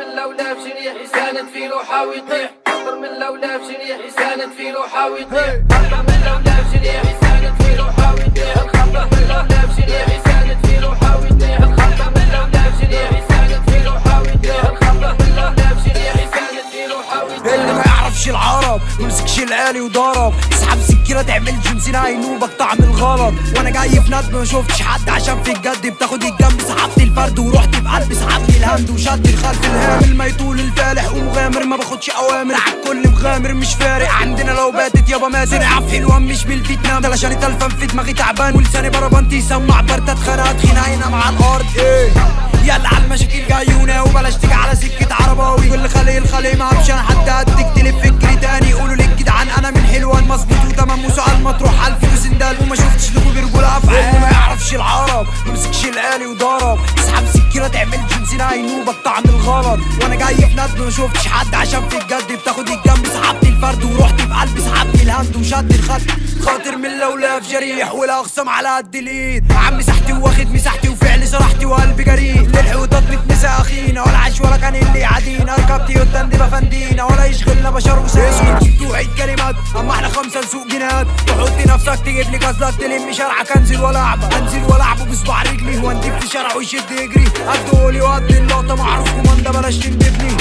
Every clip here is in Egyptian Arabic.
من لولا في جريح ساند في روحه ويطيح خطر من لولا في جريح ساند في روحه ويطيح خطر من لولا في جريح ساند في روحه ويطيح الخطر من لولا في جريح ساند في روحه ويطيح الخطر من لولا في جريح ساند في روحه ويطيح الخطر من لولا في جريح ساند في روحه ويطيح اللي ما يعرفش العرب ممسكش الآلي وضرب اسحب سكينة تعمل جنسين هينوبك طعم الغلط وانا جاي في ندم ما شفتش حد عشان في الجد بتاخد الجنب سحبت الفرد ورحت بقلبي سحبت الهند وشد الخلف الهامل ما يطول الفالح ومغامر ما باخدش اوامر عالكل مغامر مش فارق عندنا لو باتت يابا مازن عف حلوان مش بالفيتنام ده عشان تلفن في دماغي تعبان ولساني بربنتي يسمع برتة اتخانقت خناقينا مع الارض ايه يلا على المشاكل جايونا وبلاش تيجي على سكة عرباوي كل خليل خلي ما مش انا حتى هديك تلف فكري تاني قولوا للجدعان انا من حلوان مظبوط وتمام وسؤال مطروح على الفلوس اندال وما شفتش لكم برجولة افعال اللي ما يعرفش العرب ممسكش الالي وضرب اسحب سكينة تعمل جنسين هينوبك طعم الغلط وانا جاي في ندم ما شفتش حد عشان في الجد بتاخد الجنب سحبت الفرد ورحت بقلبي سحبت الهند وشد الخط خاطر من لولا في جريح والاخصام على قد الايد عم مساحتي واخد مساحتي وفعلي صراحتي وقلبي جريء للحوطات متنسى اخينا ولا عاش ولا كان اللي يعادينا ركبتي قدام دي بفندينا ولا يشغلنا بشر وساسود توعيد كلمات اما احنا خمسه نسوق جنات تحط نفسك تجيب لي قصدك تلم شرعك انزل والعب انزل والعب بصباع رجلي واندب في شارع ويشد يجري قد قولي وقد اللقطه معروف كوماندا بلاش تندبني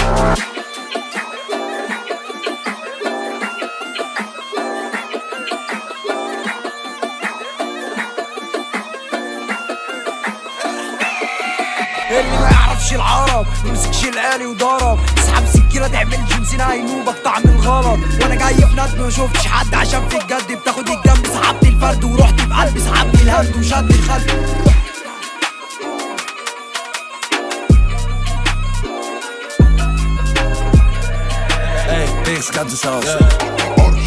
اللي ما يعرفش العرب ممسكش الآلي وضرب اسحب سكينة تعمل جنسين هينوبك طعم الغلط وانا جاي في ندم ما شفتش حد عشان في الجد بتاخد الجنب سحبت الفرد ورحت بقلبي سحبت الهند وشد الخلف Hey, Biggs got this house.